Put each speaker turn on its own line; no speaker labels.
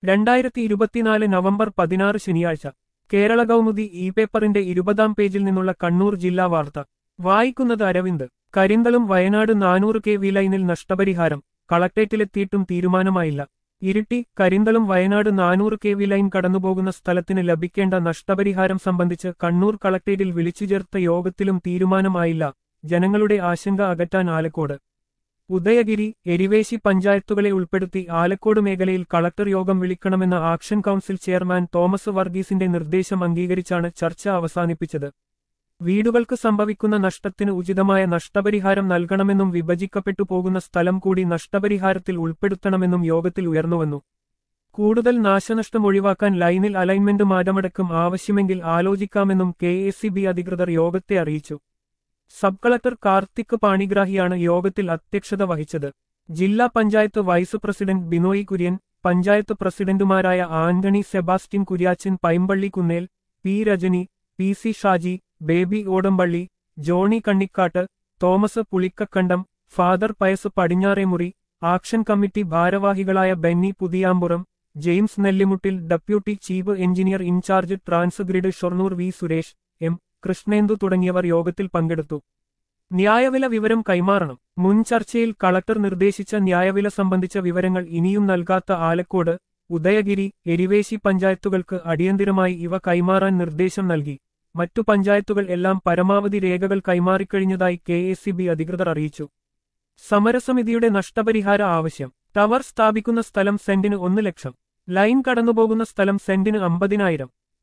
രണ്ടായിരത്തി ഇരുപത്തിനാല് നവംബർ പതിനാറ് ശനിയാഴ്ച കേരള കൗമുദി ഇ പേപ്പറിന്റെ ഇരുപതാം പേജിൽ നിന്നുള്ള കണ്ണൂർ ജില്ലാ വാർത്ത വായിക്കുന്നത് അരവിന്ദ് കരിന്തളം വയനാട് നാനൂറ് കെ വി ലൈനിൽ നഷ്ടപരിഹാരം കളക്ടറേറ്റിലെത്തിയിട്ടും തീരുമാനമായില്ല ഇരിട്ടി കരിന്തളം വയനാട് നാനൂറ് കെ വി ലൈൻ കടന്നുപോകുന്ന സ്ഥലത്തിന് ലഭിക്കേണ്ട നഷ്ടപരിഹാരം സംബന്ധിച്ച് കണ്ണൂർ കളക്ടറേറ്റിൽ വിളിച്ചു ചേർത്ത യോഗത്തിലും തീരുമാനമായില്ല ജനങ്ങളുടെ ആശങ്ക അകറ്റാൻ ആലക്കോട് ഉദയഗിരി എരിവേശി പഞ്ചായത്തുകളെ ഉൾപ്പെടുത്തി ആലക്കോട് മേഖലയിൽ കളക്ടർ യോഗം വിളിക്കണമെന്ന ആക്ഷൻ കൗൺസിൽ ചെയർമാൻ തോമസ് വർഗീസിന്റെ നിർദ്ദേശം അംഗീകരിച്ചാണ് ചർച്ച അവസാനിപ്പിച്ചത് വീടുകൾക്ക് സംഭവിക്കുന്ന നഷ്ടത്തിന് ഉചിതമായ നഷ്ടപരിഹാരം നൽകണമെന്നും വിഭജിക്കപ്പെട്ടു പോകുന്ന സ്ഥലം കൂടി നഷ്ടപരിഹാരത്തിൽ ഉൾപ്പെടുത്തണമെന്നും യോഗത്തിൽ ഉയർന്നുവന്നു കൂടുതൽ നാശനഷ്ടം ഒഴിവാക്കാൻ ലൈനിൽ അലൈൻമെന്റ് മാറ്റമടക്കം ആവശ്യമെങ്കിൽ ആലോചിക്കാമെന്നും കെ അധികൃതർ യോഗത്തെ അറിയിച്ചു സബ് കളക്ടർ കാർത്തിക് പാണിഗ്രാഹിയാണ് യോഗത്തിൽ അധ്യക്ഷത വഹിച്ചത് ജില്ലാ പഞ്ചായത്ത് വൈസ് പ്രസിഡന്റ് ബിനോയ് കുര്യൻ പഞ്ചായത്ത് പ്രസിഡന്റുമാരായ Antony Sebastian Kuriachan Paimpally Kunnel P Rajani P C Shaji Baby Odampally Johnny Kannikkattu Thomas Pulikkakandam father Pius Padinjaremuri action committee ഭാരവാഹികളായ Benny Puthiyampuram James Nellimuttil deputy chief engineer in charge Transgrid Shoranur V Suresh M Krishnendu തുടങ്ങിയവർ യോഗത്തിൽ പങ്കെടുത്തു ന്യായവില വിവരം കൈമാറണം മുൻ ചർച്ചയിൽ കളക്ടർ നിർദ്ദേശിച്ച ന്യായവില സംബന്ധിച്ച വിവരങ്ങൾ ഇനിയും നൽകാത്ത ആലക്കോട് ഉദയഗിരി എരിവേശി പഞ്ചായത്തുകൾക്ക് അടിയന്തിരമായി ഇവ കൈമാറാൻ നിർദ്ദേശം നൽകി മറ്റു പഞ്ചായത്തുകൾ എല്ലാം പരമാവധി രേഖകൾ കൈമാറിക്കഴിഞ്ഞതായി കെ അധികൃതർ അറിയിച്ചു സമരസമിതിയുടെ നഷ്ടപരിഹാര ആവശ്യം ടവർ സ്ഥാപിക്കുന്ന സ്ഥലം സെന്റിന് ഒന്ന് ലക്ഷം ലൈൻ കടന്നുപോകുന്ന സ്ഥലം സെന്റിന് അമ്പതിനായിരം